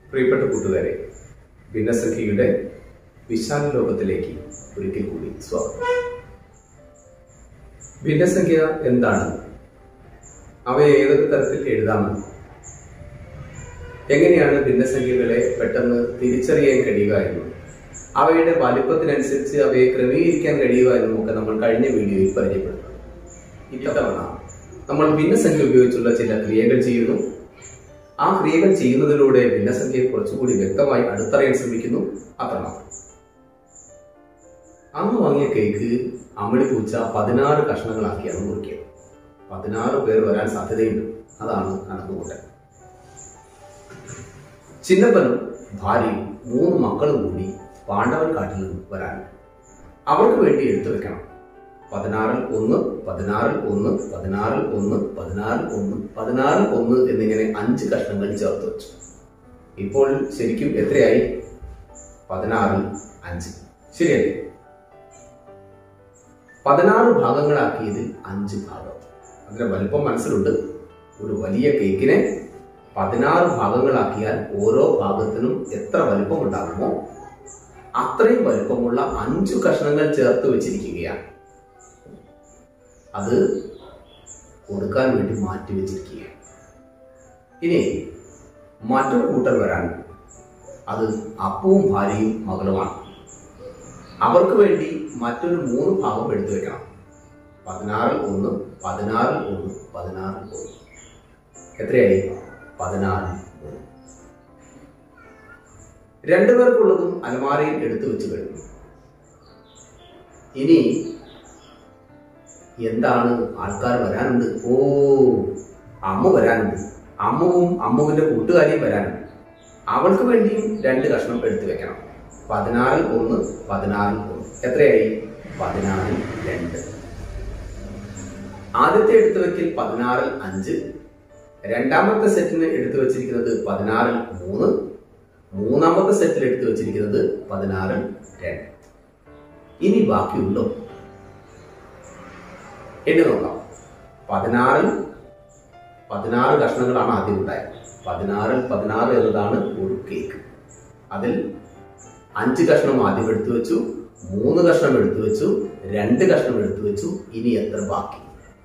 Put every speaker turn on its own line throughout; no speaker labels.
പ്രിയപ്പെട്ട കൂട്ടുകാരെ ഭിന്നസംഖ്യയുടെ വിശാല ലോകത്തിലേക്ക് ഒരിക്കൽ കൂടി സ്വാഗതം ഭിന്നസംഖ്യ എന്താണ് അവയെ ഏതൊക്കെ തരത്തിൽ എഴുതാമെന്ന് എങ്ങനെയാണ് ഭിന്നസംഖ്യകളെ പെട്ടെന്ന് തിരിച്ചറിയാൻ കഴിയുക എന്നും അവയുടെ വലിപ്പത്തിനനുസരിച്ച് അവയെ ക്രമീകരിക്കാൻ കഴിയുക എന്നും ഒക്കെ നമ്മൾ കഴിഞ്ഞ വീഡിയോയിൽ പരിചയപ്പെടുന്നു ഇത്തവണ നമ്മൾ ഭിന്നസംഖ്യ ഉപയോഗിച്ചുള്ള ചില ക്രിയകൾ ചെയ്യുന്നു ആ ക്രിയകൾ ചെയ്യുന്നതിലൂടെ ഭിന്നസംഖ്യയെ കുറച്ചുകൂടി വ്യക്തമായി അടുത്തറിയാൻ ശ്രമിക്കുന്നു അത്രമാത്രം അന്ന് വാങ്ങിയ കേക്ക് അമ്മിണി പൂച്ച പതിനാറ് കഷ്ണങ്ങളാക്കിയാണ് മുറിക്കിയത് പതിനാറ് പേർ വരാൻ സാധ്യതയുണ്ട് അതാണ് കണക്കുകൂട്ടൽ ചിന്നപ്പനും ഭാര്യയും മൂന്ന് മക്കളും കൂടി പാണ്ഡവൻ കാട്ടിൽ നിന്ന് വരാനുണ്ട് അവർക്ക് വേണ്ടി എടുത്തു വെക്കണം പതിനാറിൽ ഒന്ന് പതിനാറിൽ ഒന്ന് പതിനാറിൽ ഒന്ന് പതിനാറിൽ ഒന്ന് പതിനാറിൽ ഒന്ന് എന്നിങ്ങനെ അഞ്ച് കഷ്ണങ്ങൾ ചേർത്ത് വെച്ചു ഇപ്പോൾ ശരിക്കും എത്രയായി പതിനാറിൽ അഞ്ച് ശരിയല്ലേ പതിനാറ് ഭാഗങ്ങളാക്കിയതിൽ അഞ്ച് ഭാഗം അതിന്റെ വലിപ്പം മനസ്സിലുണ്ട് ഒരു വലിയ കേക്കിനെ പതിനാറ് ഭാഗങ്ങളാക്കിയാൽ ഓരോ ഭാഗത്തിനും എത്ര വലിപ്പം ഉണ്ടാകുമോ അത്രയും വലിപ്പമുള്ള അഞ്ചു കഷ്ണങ്ങൾ ചേർത്ത് വെച്ചിരിക്കുകയാണ് അത് കൊടുക്കാൻ വേണ്ടി മാറ്റി വെച്ചിരിക്കുകയാണ് ഇനി മറ്റൊരു കൂട്ടർ വരാൻ അത് അപ്പവും ഭാര്യയും മകളുമാണ് അവർക്ക് വേണ്ടി മറ്റൊരു മൂന്ന് ഭാഗം എടുത്തു വെക്കണം പതിനാറിൽ ഒന്ന് പതിനാറിൽ ഒന്ന് പതിനാറിൽ ഒന്ന് എത്രയായി പതിനാറിൽ ഒന്ന് രണ്ടുപേർക്കുള്ളതും അലമാരയിൽ എടുത്തു വെച്ച് കഴിഞ്ഞു ഇനി എന്താണ് ആൾക്കാർ വരാനുണ്ട് ഓ അമ്മ വരാനുണ്ട് അമ്മവും അമ്മുവിന്റെ കൂട്ടുകാരിയും വരാനുണ്ട് അവൾക്ക് വേണ്ടിയും രണ്ട് കഷ്ണം എടുത്തു വെക്കണം പതിനാറിൽ ഒന്ന് പതിനാറിൽ ഒന്ന് എത്രയായി പതിനാറിൽ രണ്ട് ആദ്യത്തെ എടുത്തു വെക്കൽ പതിനാറിൽ അഞ്ച് രണ്ടാമത്തെ സെറ്റിന് എടുത്തു വെച്ചിരിക്കുന്നത് പതിനാറിൽ മൂന്ന് മൂന്നാമത്തെ സെറ്റിൽ എടുത്തു വെച്ചിരിക്കുന്നത് പതിനാറിൽ രണ്ട് ഇനി ബാക്കിയുണ്ടോ എണ്ണി നോക്കാം പതിനാറിൽ പതിനാറ് കഷ്ണങ്ങളാണ് ആദ്യം ഉണ്ടായത് പതിനാറിൽ പതിനാറ് എന്നതാണ് ഒരു കേക്ക് അതിൽ അഞ്ച് കഷ്ണം ആദ്യം എടുത്തു വെച്ചു മൂന്ന് കഷ്ണം എടുത്തു വെച്ചു രണ്ട് കഷ്ണം എടുത്തു വെച്ചു ഇനി എത്ര ബാക്കി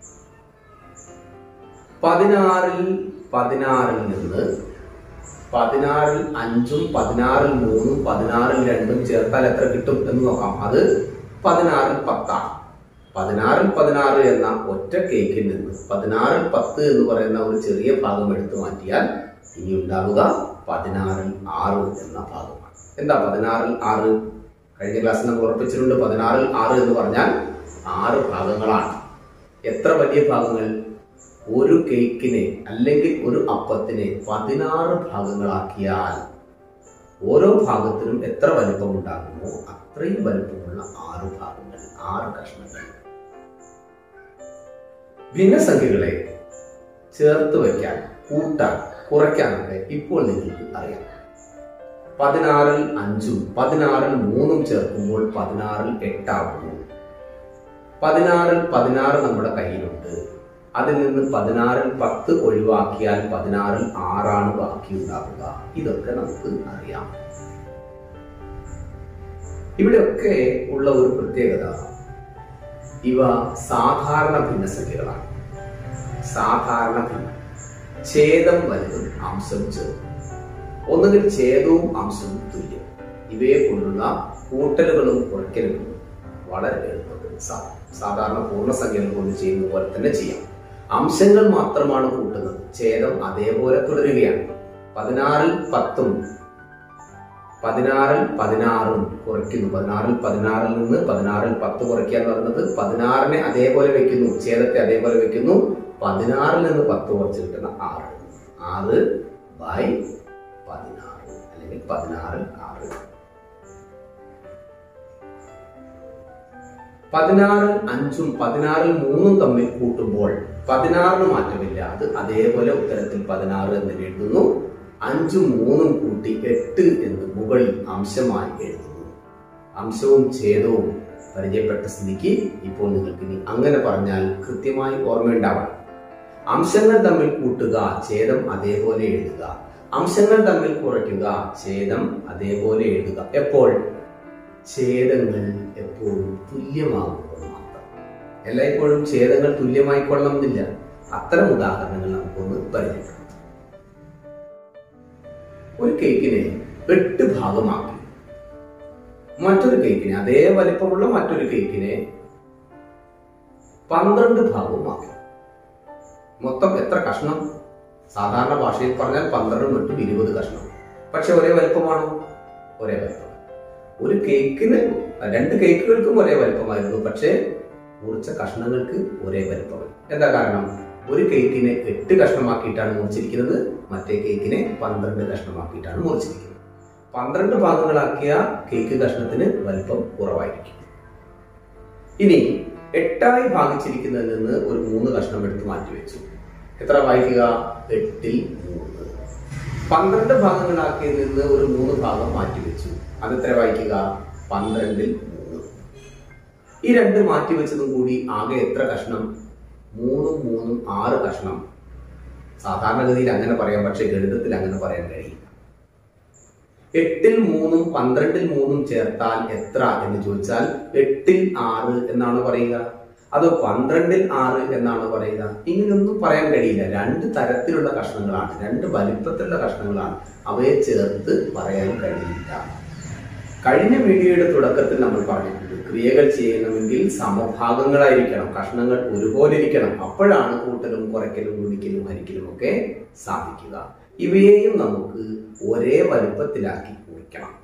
പതിനാറിൽ പതിനാറിൽ നിന്ന് പതിനാറിൽ അഞ്ചും പതിനാറിൽ മൂന്നും പതിനാറിൽ രണ്ടും ചേർത്താൽ എത്ര കിട്ടും എന്ന് നോക്കാം അത് പതിനാറിൽ പത്താണ് പതിനാറിൽ പതിനാറ് എന്ന ഒറ്റ കേക്കിൽ നിന്ന് പതിനാറിൽ പത്ത് എന്ന് പറയുന്ന ഒരു ചെറിയ ഭാഗം എടുത്തു മാറ്റിയാൽ ഇനി ഉണ്ടാവുക പതിനാറിൽ ആറ് എന്ന ഭാഗമാണ് എന്താ പതിനാറിൽ ആറ് കഴിഞ്ഞ ക്ലാസ്സിൽ നമ്മൾ ഉറപ്പിച്ചിട്ടുണ്ട് പതിനാറിൽ ആറ് എന്ന് പറഞ്ഞാൽ ആറ് ഭാഗങ്ങളാണ് എത്ര വലിയ ഭാഗങ്ങൾ ഒരു കേക്കിനെ അല്ലെങ്കിൽ ഒരു അപ്പത്തിനെ പതിനാറ് ഭാഗങ്ങളാക്കിയാൽ ഓരോ ഭാഗത്തിനും എത്ര വലിപ്പം ഉണ്ടാകുമോ അത്രയും വലിപ്പമുള്ള ആറ് ഭാഗങ്ങൾ ആറ് കഷ്ണങ്ങൾ ഭിന്നസംഖ്യകളെ ചേർത്ത് വയ്ക്കാൻ കൂട്ടാൻ കുറയ്ക്കാനൊക്കെ ഇപ്പോൾ നിങ്ങൾക്ക് അറിയാം പതിനാറിൽ അഞ്ചും പതിനാറിൽ മൂന്നും ചേർക്കുമ്പോൾ പതിനാറിൽ എട്ടാകുന്നു പതിനാറിൽ പതിനാറ് നമ്മുടെ കയ്യിലുണ്ട് അതിൽ നിന്ന് പതിനാറിൽ പത്ത് ഒഴിവാക്കിയാൽ പതിനാറിൽ ആറാണ് ബാക്കി ഉണ്ടാവുക ഇതൊക്കെ നമുക്ക് അറിയാം ഇവിടെയൊക്കെ ഉള്ള ഒരു പ്രത്യേകത ഇവ സാധാരണ ഭിന്നസംഖ്യകളാണ് സാധാരണ ഭിന്നം ഛേദം വലുതും അംശം ചെറുതും ഒന്നുകിൽ ഛേദവും അംശവും തുല്യം ഇവയെ കൊണ്ടുള്ള കൂട്ടലുകളും കുറയ്ക്കലുകളും വളരെ എളുപ്പത്തിൽ സാധിക്കും സാധാരണ പൂർണ്ണസംഖ്യകൾ കൊണ്ട് ചെയ്യുന്ന പോലെ തന്നെ ചെയ്യാം അംശങ്ങൾ മാത്രമാണ് കൂട്ടുന്നത് ഛേദം അതേപോലെ തുടരുകയാണ് പതിനാറിൽ പത്തും പതിനാറിൽ പതിനാറും കുറയ്ക്കുന്നു പതിനാറിൽ പതിനാറിൽ നിന്ന് പതിനാറിൽ പത്ത് കുറയ്ക്കുക എന്ന് പറയുന്നത് പതിനാറിനെ അതേപോലെ വെക്കുന്നു ഛേദത്തെ അതേപോലെ വെക്കുന്നു പതിനാറിൽ നിന്ന് പത്ത് കുറച്ച് കിട്ടുന്ന ആറ് ആറ് ബൈ പതിനാറ് അല്ലെങ്കിൽ പതിനാറിൽ ആറ് പതിനാറിൽ അഞ്ചും പതിനാറിൽ മൂന്നും തമ്മിൽ കൂട്ടുമ്പോൾ പതിനാറിന് മാറ്റമില്ല അത് അതേപോലെ ഉത്തരത്തിൽ പതിനാറ് എന്ന് എഴുതുന്നു അഞ്ചും മൂന്നും കൂട്ടി എട്ട് എന്ന് മുകളിൽ അംശമായി എഴുതുന്നു അംശവും ഛേദവും പരിചയപ്പെട്ട സ്ഥിതിക്ക് ഇപ്പോൾ നിങ്ങൾക്ക് ഇനി അങ്ങനെ പറഞ്ഞാൽ കൃത്യമായി ഓർമ്മയുണ്ടാവണം അംശങ്ങൾ തമ്മിൽ കൂട്ടുക ഛേദം അതേപോലെ എഴുതുക അംശങ്ങൾ തമ്മിൽ കുറയ്ക്കുക ഛേദം അതേപോലെ എഴുതുക എപ്പോൾ ഛേദങ്ങൾ എപ്പോഴും തുല്യമാകുമ്പോൾ മാത്രം എല്ലായ്പ്പോഴും ഛേദങ്ങൾ തുല്യമായി കൊള്ളണമെന്നില്ല അത്തരം ഉദാഹരണങ്ങൾ നമുക്കൊന്ന് പരിചയപ്പെടാം ഒരു കേക്കിനെ എട്ട് ഭാഗമാക്കി മറ്റൊരു കേക്കിനെ അതേ വലിപ്പമുള്ള മറ്റൊരു കേക്കിനെ പന്ത്രണ്ട് ഭാഗവുമാക്കി മൊത്തം എത്ര കഷ്ണം സാധാരണ ഭാഷയിൽ പറഞ്ഞാൽ പന്ത്രണ്ടും എട്ടും ഇരുപത് കഷ്ണം പക്ഷെ ഒരേ വലിപ്പമാണോ ഒരേ വലിപ്പം ഒരു കേക്കിന് രണ്ട് കേക്കുകൾക്കും ഒരേ വലിപ്പമായിരുന്നു പക്ഷേ മുറിച്ച കഷ്ണങ്ങൾക്ക് ഒരേ വലിപ്പം എന്താ കാരണം ഒരു കേക്കിനെ എട്ട് കഷ്ണമാക്കിയിട്ടാണ് മുറിച്ചിരിക്കുന്നത് മറ്റേ കേക്കിനെ പന്ത്രണ്ട് കഷ്ണമാക്കിയിട്ടാണ് മുറിച്ചിരിക്കുന്നത് പന്ത്രണ്ട് ഭാഗങ്ങളാക്കിയ കേക്ക് കഷ്ണത്തിന് വലിപ്പം കുറവായിരിക്കും ഇനി എട്ടായി ഭാഗിച്ചിരിക്കുന്നതിൽ നിന്ന് ഒരു മൂന്ന് കഷ്ണം എടുത്ത് മാറ്റിവെച്ചു എത്ര വായിക്കുക എട്ടിൽ മൂന്ന് പന്ത്രണ്ട് ഭാഗങ്ങളാക്കിയതിൽ നിന്ന് ഒരു മൂന്ന് ഭാഗം മാറ്റിവെച്ചു അതെത്ര വായിക്കുക പന്ത്രണ്ടിൽ മൂന്ന് ഈ രണ്ട് മാറ്റിവെച്ചതും കൂടി ആകെ എത്ര കഷ്ണം മൂന്നും മൂന്നും ആറ് കഷ്ണം സാധാരണഗതിയിൽ അങ്ങനെ പറയാം പക്ഷെ ഗണിതത്തിൽ അങ്ങനെ പറയാൻ കഴിയില്ല എട്ടിൽ മൂന്നും പന്ത്രണ്ടിൽ മൂന്നും ചേർത്താൽ എത്ര എന്ന് ചോദിച്ചാൽ എട്ടിൽ ആറ് എന്നാണ് പറയുക അതോ പന്ത്രണ്ടിൽ ആറ് എന്നാണ് പറയുക ഇങ്ങനെയൊന്നും പറയാൻ കഴിയില്ല രണ്ട് തരത്തിലുള്ള കഷ്ണങ്ങളാണ് രണ്ട് വലിപ്പത്തിലുള്ള കഷ്ണങ്ങളാണ് അവയെ ചേർത്ത് പറയാൻ കഴിയില്ല കഴിഞ്ഞ വീഡിയോയുടെ തുടക്കത്തിൽ നമ്മൾ പറഞ്ഞിട്ടുണ്ട് ക്രിയകൾ ചെയ്യണമെങ്കിൽ സമഭാഗങ്ങളായിരിക്കണം കഷ്ണങ്ങൾ ഒരുപോലെ ഇരിക്കണം അപ്പോഴാണ് കൂട്ടലും കുറയ്ക്കലും ഗുണിക്കലും ഹരിക്കലും ഒക്കെ സാധിക്കുക ഇവയെയും നമുക്ക് ഒരേ വലുപ്പത്തിലാക്കി കുറിക്കണം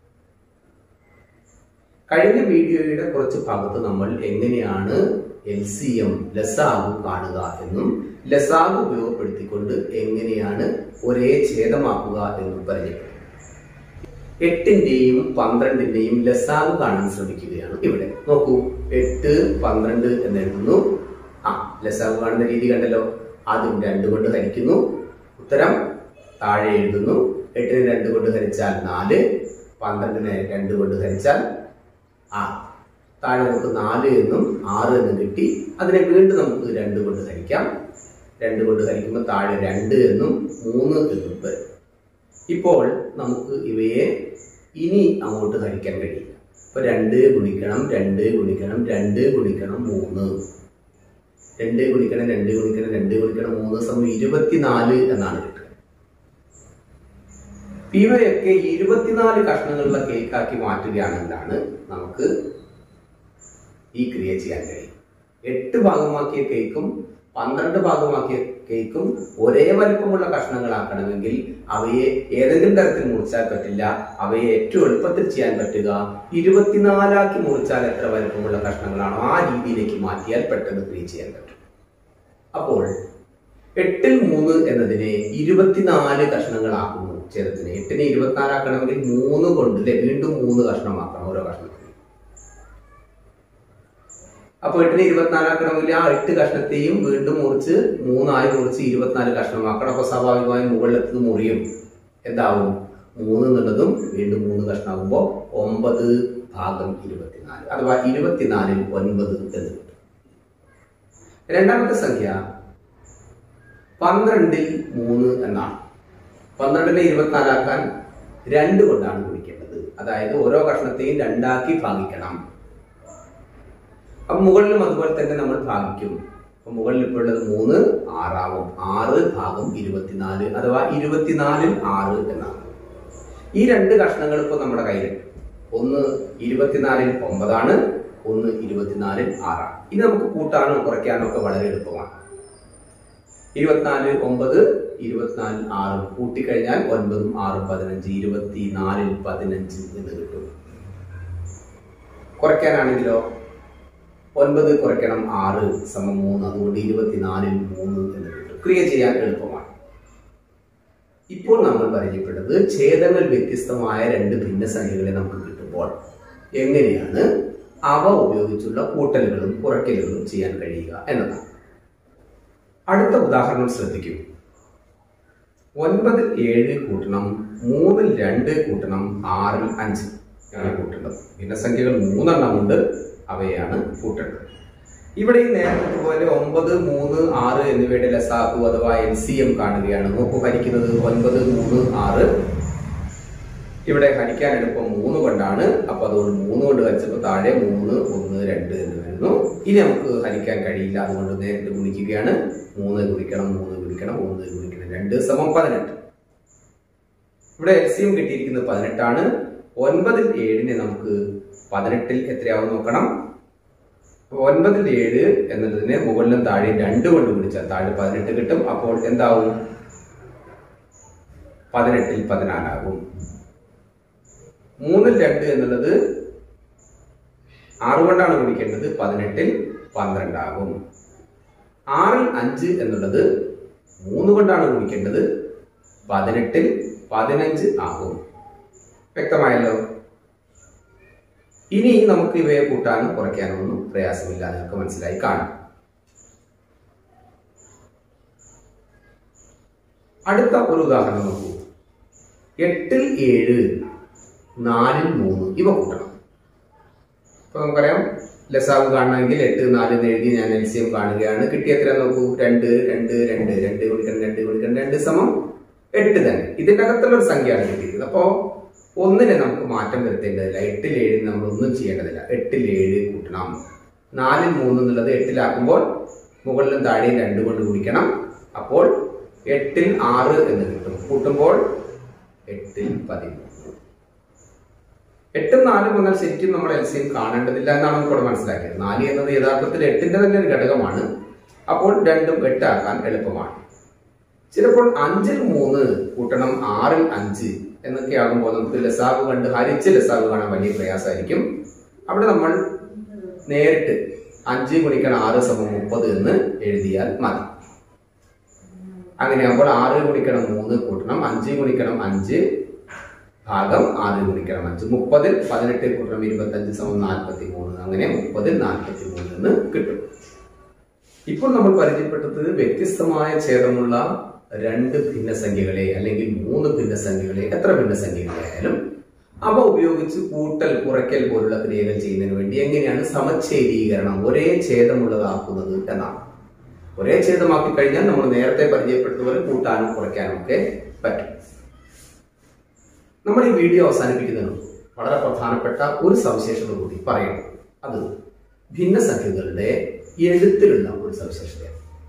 കഴിഞ്ഞ വീഡിയോയുടെ കുറച്ച് ഭാഗത്ത് നമ്മൾ എങ്ങനെയാണ് എൽ സി എം ലസാഗു കാണുക എന്നും ലസാഗു ഉപയോഗപ്പെടുത്തിക്കൊണ്ട് എങ്ങനെയാണ് ഒരേ ഛേദമാക്കുക എന്നും പരിചയപ്പെട്ടു എട്ടിന്റെയും പന്ത്രണ്ടിന്റെയും ലസാഗു കാണാൻ ശ്രമിക്കുകയാണ് ഇവിടെ നോക്കൂ എട്ട് പന്ത്രണ്ട് എന്ന് എഴുതുന്നു ആ ലസാഗു കാണുന്ന രീതി കണ്ടല്ലോ ആദ്യം രണ്ട് കൊണ്ട് ഹരിക്കുന്നു ഉത്തരം താഴെ എഴുതുന്നു എട്ടിന് രണ്ട് കൊണ്ട് ഹരിച്ചാൽ നാല് പന്ത്രണ്ടിന് രണ്ട് കൊണ്ട് ഹരിച്ചാൽ ആ താഴെ നമുക്ക് നാല് എന്നും ആറ് എന്നും കിട്ടി അതിനെ വീണ്ടും നമുക്ക് രണ്ട് കൊണ്ട് ഹരിക്കാം രണ്ട് കൊണ്ട് ഹരിക്കുമ്പോൾ താഴെ രണ്ട് എന്നും മൂന്ന് എന്നും വരും ഇപ്പോൾ നമുക്ക് ഇവയെ ഇനി അങ്ങോട്ട് ഹരിക്കാൻ കഴിയില്ല അപ്പൊ രണ്ട് ഗുണിക്കണം രണ്ട് ഗുണിക്കണം രണ്ട് ഗുണിക്കണം മൂന്ന് രണ്ട് ഗുണിക്കണം രണ്ട് ഗുണിക്കണം രണ്ട് ഗുണിക്കണം മൂന്ന് സമയം ഇരുപത്തിനാല് എന്നാണ് കിട്ടുക ഇവയൊക്കെ ഇരുപത്തിനാല് കഷ്ണങ്ങളുള്ള കേക്കാക്കി മാറ്റുകയാണെങ്കിലാണ് നമുക്ക് ഈ ക്രിയ ചെയ്യാൻ കഴിയും എട്ട് ഭാഗമാക്കിയ കേക്കും പന്ത്രണ്ട് ഭാഗമാക്കിയ കേക്കും ഒരേ വലിപ്പമുള്ള കഷ്ണങ്ങളാക്കണമെങ്കിൽ അവയെ ഏതെങ്കിലും തരത്തിൽ മുറിച്ചാൽ പറ്റില്ല അവയെ ഏറ്റവും എളുപ്പത്തിൽ ചെയ്യാൻ പറ്റുക ഇരുപത്തിനാലാക്കി മുറിച്ചാൽ എത്ര വലിപ്പമുള്ള കഷ്ണങ്ങളാണോ ആ രീതിയിലേക്ക് മാറ്റിയാൽ പെട്ടെന്ന് ക്രിയ ചെയ്യാൻ പറ്റും അപ്പോൾ എട്ടിൽ മൂന്ന് എന്നതിനെ ഇരുപത്തിനാല് കഷ്ണങ്ങളാക്കുന്നു ഛേദത്തിന് എട്ടിനെ ഇരുപത്തിനാലാക്കണമെങ്കിൽ മൂന്ന് കൊണ്ട് അല്ലെ വീണ്ടും മൂന്ന് കഷ്ണമാക്കണം ഓരോ കഷ്ണത്തിന് അപ്പൊ എട്ടിനെ ഇരുപത്തിനാലാക്കണമെങ്കിൽ ആ എട്ട് കഷ്ണത്തെയും വീണ്ടും മുറിച്ച് മൂന്നായി മുറിച്ച് ഇരുപത്തിനാല് കഷ്ണമാക്കണം അപ്പൊ സ്വാഭാവികമായും മുകളിലെത്തുന്നത് മുറിയും എന്താവും മൂന്ന് എന്നുള്ളതും വീണ്ടും മൂന്ന് കഷ്ണമാകുമ്പോൾ ഒമ്പത് ഭാഗം ഇരുപത്തിനാല് അഥവാ ഇരുപത്തിനാലിൽ ഒൻപത് എന്ന് കിട്ടും രണ്ടാമത്തെ സംഖ്യ പന്ത്രണ്ടിൽ മൂന്ന് എന്നാണ് പന്ത്രണ്ടിനെ ഇരുപത്തിനാലാക്കാൻ രണ്ട് കൊണ്ടാണ് ഗുണിക്കേണ്ടത് അതായത് ഓരോ കഷ്ണത്തെയും രണ്ടാക്കി ഭാഗിക്കണം അപ്പൊ മുകളിലും അതുപോലെ തന്നെ നമ്മൾ ഭാഗിക്കും അപ്പൊ മുകളിൽ ഇപ്പോൾ ഉള്ളത് മൂന്ന് ആറാവും ആറ് ഭാഗം ഇരുപത്തിനാല് അഥവാ ഇരുപത്തിനാലിൽ ആറ് എന്നാണ് ഈ രണ്ട് കഷ്ണങ്ങൾ ഇപ്പോൾ നമ്മുടെ കയ്യിലുണ്ട് ഒന്ന് ഇരുപത്തിനാലിൽ ഒമ്പതാണ് ഒന്ന് ഇരുപത്തിനാലിൽ ആറാണ് ഇത് നമുക്ക് കൂട്ടാനോ കുറയ്ക്കാനോ ഒക്കെ വളരെ എളുപ്പമാണ് ഇരുപത്തിനാല് ഒമ്പത് ഇരുപത്തിനാലിൽ ആറും കൂട്ടിക്കഴിഞ്ഞാൽ ഒൻപതും ആറും പതിനഞ്ച് ഇരുപത്തിനാലിൽ പതിനഞ്ച് എന്ന് കിട്ടും കുറയ്ക്കാനാണെങ്കിലോ ഒൻപത് കുറയ്ക്കണം ആറ് സമം മൂന്ന് അതുകൊണ്ട് ഇരുപത്തിനാലിൽ മൂന്ന് എന്ന് കിട്ടും ക്രിയ ചെയ്യാൻ എളുപ്പമാണ് ഇപ്പോൾ നമ്മൾ പരിചയപ്പെട്ടത് ഛേദങ്ങൾ വ്യത്യസ്തമായ രണ്ട് ഭിന്നസംഖ്യകളെ നമുക്ക് കിട്ടുമ്പോൾ എങ്ങനെയാണ് അവ ഉപയോഗിച്ചുള്ള കൂട്ടലുകളും കുറയ്ക്കലുകളും ചെയ്യാൻ കഴിയുക എന്നതാണ് അടുത്ത ഉദാഹരണം ശ്രദ്ധിക്കൂ ഒൻപതിൽ ഏഴ് കൂട്ടണം മൂന്നിൽ രണ്ട് കൂട്ടണം ആറിൽ അഞ്ച് ആണ് കൂട്ടേണ്ടത് ഭിന്നസംഖ്യകൾ മൂന്നെണ്ണം ഉണ്ട് അവയാണ് കൂട്ടേണ്ടത് ഇവിടെ ഈ നേരത്തെ പോലെ ഒമ്പത് മൂന്ന് ആറ് എന്നിവയുടെ ലസാഹു അഥവാ എൽ സി എം കാണുകയാണ് നോക്കൂ ഹരിക്കുന്നത് ഒൻപത് മൂന്ന് ആറ് ഇവിടെ ഹരിക്കാൻ എളുപ്പം മൂന്ന് കൊണ്ടാണ് അപ്പൊ അതുകൊണ്ട് മൂന്ന് കൊണ്ട് ഹരിച്ചപ്പോൾ താഴെ മൂന്ന് ഒന്ന് രണ്ട് എന്ന് വരുന്നു ഇനി നമുക്ക് ഹരിക്കാൻ കഴിയില്ല അതുകൊണ്ട് നേരിട്ട് ഗുണിക്കുകയാണ് മൂന്ന് ഗുണിക്കണം മൂന്ന് ഗുണിക്കണം ഒന്ന് ഗുണിക്കണം രണ്ട് സമം പതിനെട്ട് ഇവിടെ എൽ സി എം കിട്ടിയിരിക്കുന്നത് പതിനെട്ടാണ് ഒൻപതിൽ ഏഴിനെ നമുക്ക് പതിനെട്ടിൽ എത്രയാവും നോക്കണം അപ്പൊ ഒൻപതിൽ ഏഴ് എന്നതിനെ മുകളിലും താഴെ രണ്ട് കൊണ്ട് ഗുണിച്ചാൽ താഴെ പതിനെട്ട് കിട്ടും അപ്പോൾ എന്താവും പതിനെട്ടിൽ പതിനാലാകും മൂന്നിൽ രണ്ട് എന്നുള്ളത് ആറ് കൊണ്ടാണ് ഗുണിക്കേണ്ടത് പതിനെട്ടിൽ പന്ത്രണ്ടാകും ആറിൽ അഞ്ച് എന്നുള്ളത് മൂന്ന് കൊണ്ടാണ് ഗുണിക്കേണ്ടത് പതിനെട്ടിൽ പതിനഞ്ച് ആകും വ്യക്തമായല്ലോ ഇനി നമുക്ക് ഇവയെ കൂട്ടാനും കുറയ്ക്കാനും ഒന്നും പ്രയാസമില്ല നിങ്ങൾക്ക് മനസ്സിലായി കാണും അടുത്ത ഒരു ഉദാഹരണം നോക്കൂ എട്ടിൽ ഏഴ് നാലിൽ മൂന്ന് ഇവ കൂട്ടണം ഇപ്പൊ നമുക്കറിയാം ലസാവ് കാണണമെങ്കിൽ എട്ട് നാല് എന്ന് എഴുതി ഞാൻ എൽ സി എം കാണുകയാണ് കിട്ടിയ എത്ര നോക്കൂ രണ്ട് രണ്ട് രണ്ട് രണ്ട് ഗുണിക്കണം രണ്ട് ഗുണിക്കണം രണ്ട് സമം എട്ട് തന്നെ ഇതിന്റെ അകത്തുള്ള ഒരു സംഖ്യയാണ് കിട്ടിയിരിക്കുന്നത് അപ്പോ ഒന്നിനെ നമുക്ക് മാറ്റം വരുത്തേണ്ടതില്ല എട്ടിൽ ഏഴിന് നമ്മൾ ഒന്നും ചെയ്യേണ്ടതില്ല എട്ടിൽ ഏഴ് കൂട്ടണം നാലിൽ മൂന്ന് എന്നുള്ളത് എട്ടിലാക്കുമ്പോൾ മുകളിലും താഴെയും രണ്ട് കൊണ്ട് ഗുണിക്കണം അപ്പോൾ എട്ടിൽ ആറ് എന്ന് കിട്ടും കൂട്ടുമ്പോൾ എട്ടിൽ പതിമൂന്ന് എട്ടും നാലും വന്നാൽ ശരിക്കും നമ്മൾ എൽ സി എം കാണേണ്ടതില്ല എന്നാണ് നമുക്ക് ഇവിടെ മനസ്സിലാക്കിയത് നാല് എന്നത് യഥാർത്ഥത്തിൽ എട്ടിന്റെ തന്നെ ഒരു ഘടകമാണ് അപ്പോൾ രണ്ടും എട്ടാക്കാൻ എളുപ്പമാണ് ചിലപ്പോൾ അഞ്ചിൽ മൂന്ന് കൂട്ടണം ആറിൽ അഞ്ച് എന്നൊക്കെ ആകുമ്പോൾ നമുക്ക് ലസാബ് കണ്ട് ഹരിച്ച് ലസാബ് കാണാൻ വലിയ പ്രയാസമായിരിക്കും അവിടെ നമ്മൾ നേരിട്ട് അഞ്ച് ഗുണിക്കണം ആറ് സമം മുപ്പത് എന്ന് എഴുതിയാൽ മതി അങ്ങനെയാകുമ്പോൾ ആറ് ഗുണിക്കണം മൂന്ന് കൂട്ടണം അഞ്ച് ഗുണിക്കണം അഞ്ച് ഭാഗം ആറ് ഗുണിക്കണം അഞ്ച് മുപ്പതിൽ പതിനെട്ട് കൂട്ടണം ഇരുപത്തി അഞ്ച് സമം നാൽപ്പത്തി മൂന്ന് അങ്ങനെ മുപ്പതിൽ നാൽപ്പത്തി മൂന്ന് എന്ന് കിട്ടും ഇപ്പോൾ നമ്മൾ പരിചയപ്പെട്ടത് വ്യത്യസ്തമായ ഛേദമുള്ള രണ്ട് ഭിന്നസംഖ്യകളെ അല്ലെങ്കിൽ മൂന്ന് ഭിന്നസംഖ്യകളെ എത്ര ഭിന്നസംഖ്യകളായാലും അവ ഉപയോഗിച്ച് കൂട്ടൽ കുറയ്ക്കൽ പോലുള്ള ക്രിയകൾ ചെയ്യുന്നതിന് വേണ്ടി എങ്ങനെയാണ് സമച്ഛേദീകരണം ഒരേ ഛേദമുള്ളതാക്കുന്നത് എന്നാണ് ഒരേ ഛേദമാക്കി കഴിഞ്ഞാൽ നമ്മൾ നേരത്തെ പരിചയപ്പെട്ടതുപോലെ കൂട്ടാനും കുറയ്ക്കാനും ഒക്കെ പറ്റും നമ്മൾ ഈ വീഡിയോ അവസാനിപ്പിക്കുന്നതിന് മുമ്പ് വളരെ പ്രധാനപ്പെട്ട ഒരു സവിശേഷത കൂടി പറയണം അത് ഭിന്നസംഖ്യകളുടെ എഴുത്തിലുള്ള ഒരു സവിശേഷതയാണ്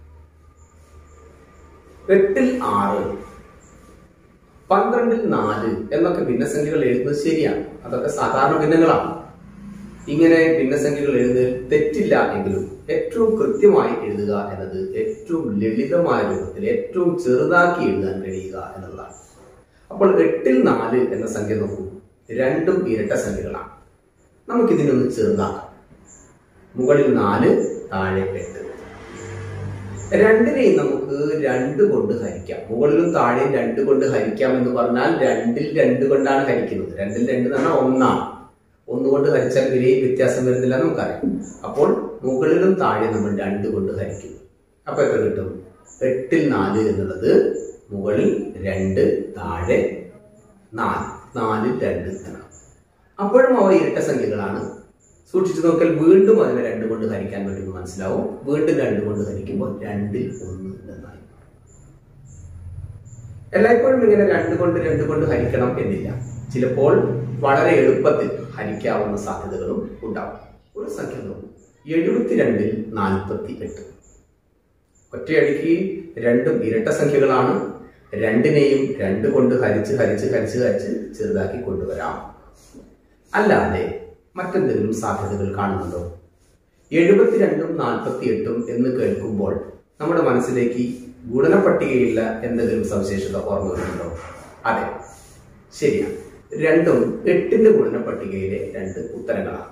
എട്ടിൽ ആറ് പന്ത്രണ്ടിൽ നാല് എന്നൊക്കെ ഭിന്നസംഖ്യകൾ എഴുതുന്നത് ശരിയാണ് അതൊക്കെ സാധാരണ ഭിന്നങ്ങളാണ് ഇങ്ങനെ ഭിന്നസംഖ്യകൾ എഴുതുന്നതിൽ തെറ്റില്ല എങ്കിലും ഏറ്റവും കൃത്യമായി എഴുതുക എന്നത് ഏറ്റവും ലളിതമായ രൂപത്തിൽ ഏറ്റവും ചെറുതാക്കി എഴുതാൻ കഴിയുക എന്നുള്ളതാണ് അപ്പോൾ എട്ടിൽ നാല് എന്ന സംഖ്യ നോക്കൂ രണ്ടും ഇരട്ട സംഖ്യകളാണ് നമുക്കിതിനൊന്ന് ചെറുതാക്കാം മുകളിൽ നാല് താഴെ എട്ട് രണ്ടിനെയും നമുക്ക് രണ്ട് കൊണ്ട് ഹരിക്കാം മുകളിലും താഴെയും രണ്ട് കൊണ്ട് ഹരിക്കാം എന്ന് പറഞ്ഞാൽ രണ്ടിൽ രണ്ട് കൊണ്ടാണ് ഹരിക്കുന്നത് രണ്ടിൽ രണ്ട് എന്ന് പറഞ്ഞാൽ ഒന്നാണ് ഒന്ന് കൊണ്ട് ഹരിച്ചാൽ വിലയിൽ വ്യത്യാസം വരുന്നില്ല എന്ന് നമുക്കറിയാം അപ്പോൾ മുകളിലും താഴെ നമ്മൾ രണ്ട് കൊണ്ട് ഹരിക്കുന്നു അപ്പൊ എത്ര കിട്ടും എട്ടിൽ നാല് എന്നുള്ളത് മുകളിൽ രണ്ട് താഴെ നാല് നാലിൽ രണ്ട് എന്നാണ് അപ്പോഴും അവ ഇരട്ട സംഖ്യകളാണ് സൂക്ഷിച്ചു നോക്കിയാൽ വീണ്ടും അതിനെ രണ്ട് കൊണ്ട് ഹരിക്കാൻ പറ്റുമെന്ന് മനസ്സിലാവും വീണ്ടും രണ്ട് കൊണ്ട് ഹരിക്കുമ്പോൾ രണ്ടിൽ ഒന്ന് എന്നായി എല്ലായ്പ്പോഴും ഇങ്ങനെ രണ്ട് കൊണ്ട് രണ്ട് കൊണ്ട് ഹരിക്കണം എന്നില്ല ചിലപ്പോൾ വളരെ എളുപ്പത്തിൽ ഹരിക്കാവുന്ന സാധ്യതകളും ഉണ്ടാവും ഒരു സംഖ്യ നോക്കും എഴുപത്തിരണ്ടിൽ നാൽപ്പത്തി എട്ട് ഒറ്റയടിക്ക് രണ്ടും ഇരട്ട സംഖ്യകളാണ് രണ്ടിനെയും രണ്ട് കൊണ്ട് ഹരിച്ച് ഹരിച്ച് ഹരിച്ച് ഹരിച്ച് ചെറുതാക്കി കൊണ്ടുവരാം അല്ലാതെ മറ്റെന്തെങ്കിലും സാധ്യതകൾ കാണുന്നുണ്ടോ എഴുപത്തിരണ്ടും നാൽപ്പത്തി എട്ടും എന്ന് കേൾക്കുമ്പോൾ നമ്മുടെ മനസ്സിലേക്ക് ഗുണനപ്പട്ടികയില്ല എന്തെങ്കിലും സവിശേഷത ഓർമ്മ വരുന്നുണ്ടോ അതെ ശരിയാണ് രണ്ടും എട്ടിന്റെ ഗുണനപ്പട്ടികയിലെ രണ്ട് ഉത്തരങ്ങളാണ്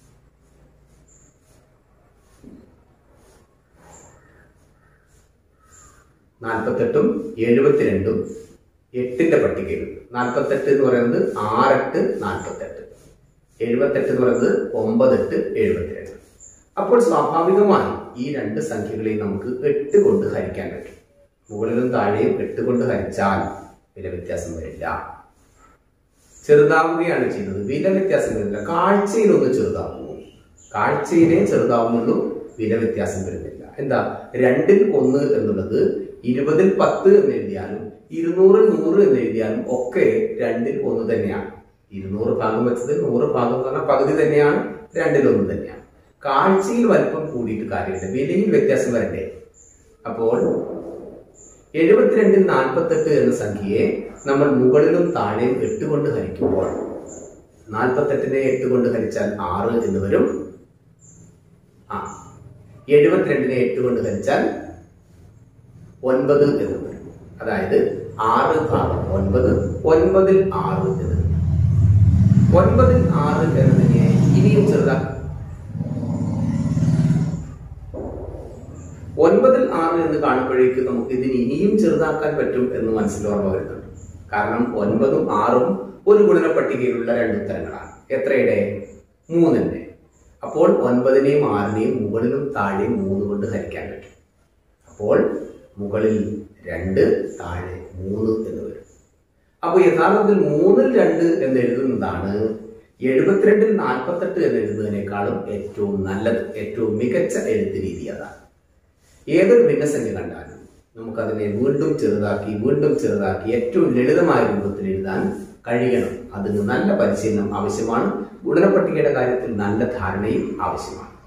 നാൽപ്പത്തെട്ടും എഴുപത്തിരണ്ടും എട്ടിന്റെ പട്ടികയിലുണ്ട് നാൽപ്പത്തെട്ട് എന്ന് പറയുന്നത് ആറെട്ട് നാൽപ്പത്തെട്ട് എഴുപത്തെട്ട് എന്ന് പറയുന്നത് ഒമ്പതെട്ട് എഴുപത്തിരണ്ട് അപ്പോൾ സ്വാഭാവികമായി ഈ രണ്ട് സംഖ്യകളെയും നമുക്ക് എട്ട് കൊണ്ട് ഹരിക്കാൻ പറ്റും മുകളിലും താഴെയും എട്ട് കൊണ്ട് ഹരിച്ചാൽ വില വ്യത്യാസം വരില്ല ചെറുതാവുകയാണ് ചെയ്യുന്നത് വില വ്യത്യാസം വരില്ല കാഴ്ചയിൽ ഒന്ന് ചെറുതാവുന്നു കാഴ്ചയിലേ ചെറുതാവുന്നുള്ളൂ വില വ്യത്യാസം വരുന്നില്ല എന്താ രണ്ടിൽ ഒന്ന് എന്നുള്ളത് ഇരുപതിൽ പത്ത് എന്ന് എഴുതിയാലും ഇരുന്നൂറിൽ നൂറ് എന്ന് എഴുതിയാലും ഒക്കെ രണ്ടിൽ ഒന്ന് തന്നെയാണ് ഇരുന്നൂറ് ഭാഗം വെച്ചത് നൂറ് ഭാഗം എന്ന് പറഞ്ഞാൽ പകുതി തന്നെയാണ് രണ്ടിൽ ഒന്ന് തന്നെയാണ് കാഴ്ചയിൽ വലിപ്പം കൂടിയിട്ട് കാര്യമില്ല വിലയിൽ വ്യത്യാസം വരണ്ടേ അപ്പോൾ എഴുപത്തിരണ്ടിൽ നാൽപ്പത്തെട്ട് എന്ന സംഖ്യയെ നമ്മൾ മുകളിലും താഴെയും എട്ട് കൊണ്ട് ഹരിക്കുമ്പോൾ നാൽപ്പത്തെട്ടിനെ എട്ട് കൊണ്ട് ഹരിച്ചാൽ ആറ് എന്ന് വരും ആ എഴുപത്തിരണ്ടിനെ എട്ട് കൊണ്ട് ഹരിച്ചാൽ ഒൻപത് എന്ന് വരും അതായത് ആറ് ഭാഗം ഒൻപത് ഒൻപതിൽ ആറ് എന്ന് വരും ഒൻപതിൽ ആറ് എന്നതിനെ ഇനിയും ചെറുതാക്കും ഒൻപതിൽ ആറ് എന്ന് കാണുമ്പോഴേക്ക് നമുക്ക് ഇതിന് ഇനിയും ചെറുതാക്കാൻ പറ്റും എന്ന് മനസ്സിൽ ഓർമ്മ വരുന്നുണ്ട് കാരണം ഒൻപതും ആറും ഒരു ഗുണന പട്ടികയിലുള്ള രണ്ട് ഉത്തരങ്ങളാണ് എത്രയുടെ മൂന്നിന്റെ അപ്പോൾ ഒൻപതിനെയും ആറിനെയും മുകളിലും താഴെയും മൂന്ന് കൊണ്ട് ഹരിക്കാൻ പറ്റും അപ്പോൾ മുകളിൽ രണ്ട് താഴെ മൂന്ന് എന്ന് വരും അപ്പോൾ യഥാർത്ഥത്തിൽ മൂന്നിൽ രണ്ട് എന്ന് എഴുതുന്നതാണ് എഴുപത്തിരണ്ടിൽ നാൽപ്പത്തെട്ട് എന്ന് എഴുതുന്നതിനേക്കാളും ഏറ്റവും നല്ലത് ഏറ്റവും മികച്ച എഴുത്ത് രീതി അതാണ് ഏതൊരു ഭിന്നസംഖ്യ കണ്ടാലും നമുക്കതിനെ വീണ്ടും ചെറുതാക്കി വീണ്ടും ചെറുതാക്കി ഏറ്റവും ലളിതമായ രൂപത്തിൽ എഴുതാൻ കഴിയണം അതിന് നല്ല പരിശീലനം ആവശ്യമാണ് ഗുണനപ്പട്ടികയുടെ കാര്യത്തിൽ നല്ല ധാരണയും ആവശ്യമാണ്